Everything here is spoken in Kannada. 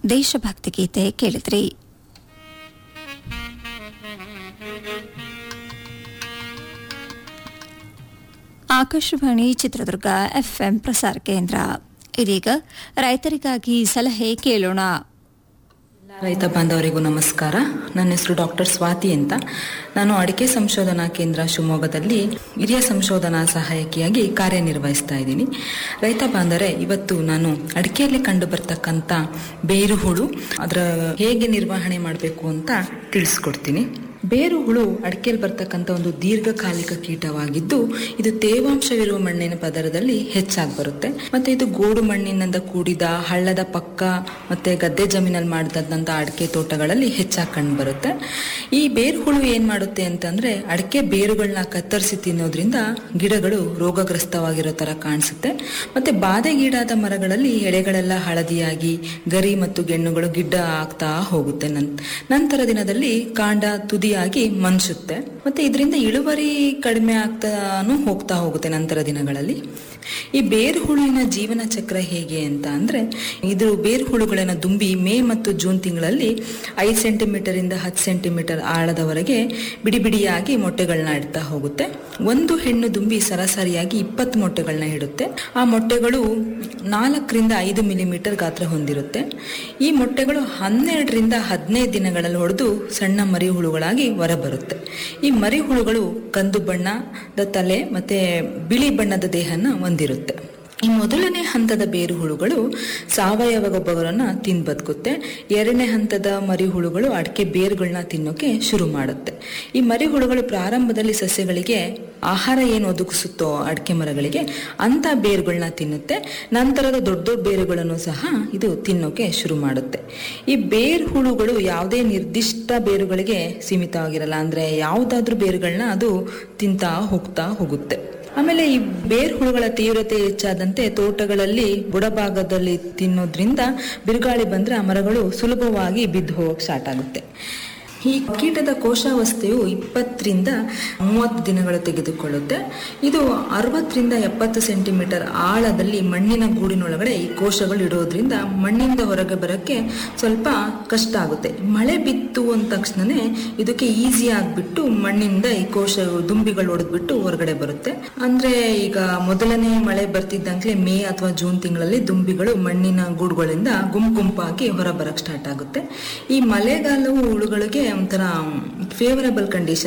ದೇಶಭಕ್ತಿ ಗೀತೆ ಕೇಳಿದ್ರಿ ಆಕಾಶವಾಣಿ ಚಿತ್ರದುರ್ಗ ಎಫ್ಎಂ ಪ್ರಸಾರ ಕೇಂದ್ರ ಇದೀಗ ರೈತರಿಗಾಗಿ ಸಲಹೆ ಕೇಳೋಣ ರೈತ ಬಾಂಧವರಿಗೂ ನಮಸ್ಕಾರ ನನ್ನ ಹೆಸರು ಡಾಕ್ಟರ್ ಸ್ವಾತಿ ಅಂತ ನಾನು ಅಡಿಕೆ ಸಂಶೋಧನಾ ಕೇಂದ್ರ ಶಿವಮೊಗ್ಗದಲ್ಲಿ ಹಿರಿಯ ಸಂಶೋಧನಾ ಸಹಾಯಕಿಯಾಗಿ ಕಾರ್ಯನಿರ್ವಹಿಸ್ತಾ ಇದ್ದೀನಿ ರೈತ ಬಾಂಧವರೇ ಇವತ್ತು ನಾನು ಅಡಿಕೆಯಲ್ಲಿ ಕಂಡು ಬರ್ತಕ್ಕಂಥ ಬೇರು ಹುಳು ಅದರ ಹೇಗೆ ನಿರ್ವಹಣೆ ಮಾಡಬೇಕು ಅಂತ ತಿಳಿಸ್ಕೊಡ್ತೀನಿ ಬೇರು ಹುಳು ಅಡಿಕೆಯಲ್ಲಿ ಬರ್ತಕ್ಕಂಥ ಒಂದು ದೀರ್ಘಕಾಲಿಕ ಕೀಟವಾಗಿದ್ದು ಇದು ತೇವಾಂಶವಿರುವ ಮಣ್ಣಿನ ಪದರದಲ್ಲಿ ಹೆಚ್ಚಾಗಿ ಬರುತ್ತೆ ಮತ್ತೆ ಇದು ಗೋಡು ಮಣ್ಣಿನಿಂದ ಕೂಡಿದ ಹಳ್ಳದ ಪಕ್ಕ ಮತ್ತೆ ಗದ್ದೆ ಜಮೀನಲ್ಲಿ ಮಾಡಿದಂತ ಅಡಿಕೆ ತೋಟಗಳಲ್ಲಿ ಹೆಚ್ಚಾಗಿ ಕಂಡು ಬರುತ್ತೆ ಈ ಬೇರು ಹುಳು ಏನ್ ಮಾಡುತ್ತೆ ಅಂತಂದ್ರೆ ಅಡಿಕೆ ಬೇರುಗಳನ್ನ ಕತ್ತರಿಸಿ ತಿನ್ನೋದ್ರಿಂದ ಗಿಡಗಳು ರೋಗಗ್ರಸ್ತವಾಗಿರೋ ತರ ಕಾಣಿಸುತ್ತೆ ಮತ್ತೆ ಬಾಧೆಗೀಡಾದ ಮರಗಳಲ್ಲಿ ಎಲೆಗಳೆಲ್ಲ ಹಳದಿಯಾಗಿ ಗರಿ ಮತ್ತು ಗೆಣ್ಣುಗಳು ಗಿಡ್ಡ ಆಗ್ತಾ ಹೋಗುತ್ತೆ ನನ್- ನಂತರ ದಿನದಲ್ಲಿ ಕಾಂಡ ತುದಿಯಾಗಿ ಮನ್ಸುತ್ತೆ ಮತ್ತೆ ಇದರಿಂದ ಇಳುವರಿ ಕಡಿಮೆ ಆಗ್ತಾನು ಹೋಗ್ತಾ ಹೋಗುತ್ತೆ ನಂತರ ದಿನಗಳಲ್ಲಿ ಈ ಬೇರು ಹುಳುವಿನ ಜೀವನ ಚಕ್ರ ಹೇಗೆ ಅಂತ ಅಂದ್ರೆ ಇದು ಬೇರು ಹುಳುಗಳನ್ನ ದುಂಬಿ ಮೇ ಮತ್ತು ಜೂನ್ ತಿಂಗಳಲ್ಲಿ ಐದು ಸೆಂಟಿಮೀಟರ್ ಇಂದ ಹತ್ತು ಸೆಂಟಿಮೀಟರ್ ಆಳದವರೆಗೆ ಬಿಡಿ ಬಿಡಿಯಾಗಿ ಮೊಟ್ಟೆಗಳನ್ನ ಇಡ್ತಾ ಹೋಗುತ್ತೆ ಒಂದು ಹೆಣ್ಣು ದುಂಬಿ ಸರಾಸರಿಯಾಗಿ ಇಪ್ಪತ್ತು ಮೊಟ್ಟೆಗಳನ್ನ ಇಡುತ್ತೆ ಆ ಮೊಟ್ಟೆಗಳು ನಾಲ್ಕರಿಂದ ಐದು ಮಿಲಿಮೀಟರ್ ಗಾತ್ರ ಹೊಂದಿರುತ್ತೆ ಈ ಮೊಟ್ಟೆಗಳು ಹನ್ನೆರಡರಿಂದ ಹದಿನೈದು ದಿನಗಳಲ್ಲಿ ಹೊಡೆದು ಸಣ್ಣ ಮರಿ ಹುಳುಗಳಾಗಿ ಹೊರಬರುತ್ತೆ ಈ ಮರಿ ಹುಳುಗಳು ಕಂದು ಬಣ್ಣದ ತಲೆ ಮತ್ತೆ ಬಿಳಿ ಬಣ್ಣದ ದೇಹನ ಹೊಂದಿರುತ್ತೆ ಈ ಮೊದಲನೇ ಹಂತದ ಬೇರು ಹುಳುಗಳು ಸಾವಯವ ಗೊಬ್ಬರವನ್ನ ತಿಂದು ಬದುಕುತ್ತೆ ಎರಡನೇ ಹಂತದ ಮರಿ ಹುಳುಗಳು ಅಡಿಕೆ ಬೇರುಗಳನ್ನ ತಿನ್ನೋಕೆ ಶುರು ಮಾಡುತ್ತೆ ಈ ಮರಿ ಹುಳುಗಳು ಪ್ರಾರಂಭದಲ್ಲಿ ಸಸ್ಯಗಳಿಗೆ ಆಹಾರ ಏನು ಒದಗಿಸುತ್ತೋ ಅಡಿಕೆ ಮರಗಳಿಗೆ ಅಂತ ಬೇರುಗಳನ್ನ ತಿನ್ನುತ್ತೆ ನಂತರದ ದೊಡ್ಡ ದೊಡ್ಡ ಬೇರುಗಳನ್ನು ಸಹ ಇದು ತಿನ್ನೋಕೆ ಶುರು ಮಾಡುತ್ತೆ ಈ ಬೇರು ಹುಳುಗಳು ಯಾವುದೇ ನಿರ್ದಿಷ್ಟ ಬೇರುಗಳಿಗೆ ಸೀಮಿತವಾಗಿರಲ್ಲ ಅಂದ್ರೆ ಯಾವುದಾದ್ರೂ ಬೇರುಗಳನ್ನ ಅದು ತಿಂತಾ ಹೋಗ್ತಾ ಹೋಗುತ್ತೆ ಆಮೇಲೆ ಈ ಬೇರ್ ಹುಳುಗಳ ತೀವ್ರತೆ ಹೆಚ್ಚಾದಂತೆ ತೋಟಗಳಲ್ಲಿ ಬುಡಭಾಗದಲ್ಲಿ ತಿನ್ನೋದ್ರಿಂದ ಬಿರುಗಾಳಿ ಬಂದ್ರೆ ಆ ಮರಗಳು ಸುಲಭವಾಗಿ ಬಿದ್ದು ಹೋಗಕ್ಕೆ ಸ್ಟಾರ್ಟ್ ಆಗುತ್ತೆ ಈ ಕೀಟದ ಕೋಶಾವಸ್ಥೆಯು ಇಪ್ಪತ್ತರಿಂದ ಮೂವತ್ತು ದಿನಗಳು ತೆಗೆದುಕೊಳ್ಳುತ್ತೆ ಇದು ಅರವತ್ತರಿಂದ ಎಪ್ಪತ್ತು ಸೆಂಟಿಮೀಟರ್ ಆಳದಲ್ಲಿ ಮಣ್ಣಿನ ಗೂಡಿನೊಳಗಡೆ ಈ ಕೋಶಗಳು ಇಡೋದ್ರಿಂದ ಮಣ್ಣಿಂದ ಹೊರಗೆ ಬರಕ್ಕೆ ಸ್ವಲ್ಪ ಕಷ್ಟ ಆಗುತ್ತೆ ಮಳೆ ಬಿತ್ತು ಅಂದ ತಕ್ಷಣನೇ ಇದಕ್ಕೆ ಈಸಿ ಆಗ್ಬಿಟ್ಟು ಮಣ್ಣಿಂದ ಈ ಕೋಶ ದುಂಬಿಗಳು ಹೊಡೆದ್ಬಿಟ್ಟು ಹೊರಗಡೆ ಬರುತ್ತೆ ಅಂದ್ರೆ ಈಗ ಮೊದಲನೇ ಮಳೆ ಬರ್ತಿದ್ದಂಕ್ಲೆ ಮೇ ಅಥವಾ ಜೂನ್ ತಿಂಗಳಲ್ಲಿ ದುಂಬಿಗಳು ಮಣ್ಣಿನ ಗೂಡುಗಳಿಂದ ಗುಂಪು ಗುಂಪಾಗಿ ಹೊರ ಬರಕ್ ಸ್ಟಾರ್ಟ್ ಆಗುತ್ತೆ ಈ ಮಳೆಗಾಲವು ಹುಳುಗಳಿಗೆ ಒಂಥರ ಫೇವರಬಲ್ ಕಂಡೀಷನ್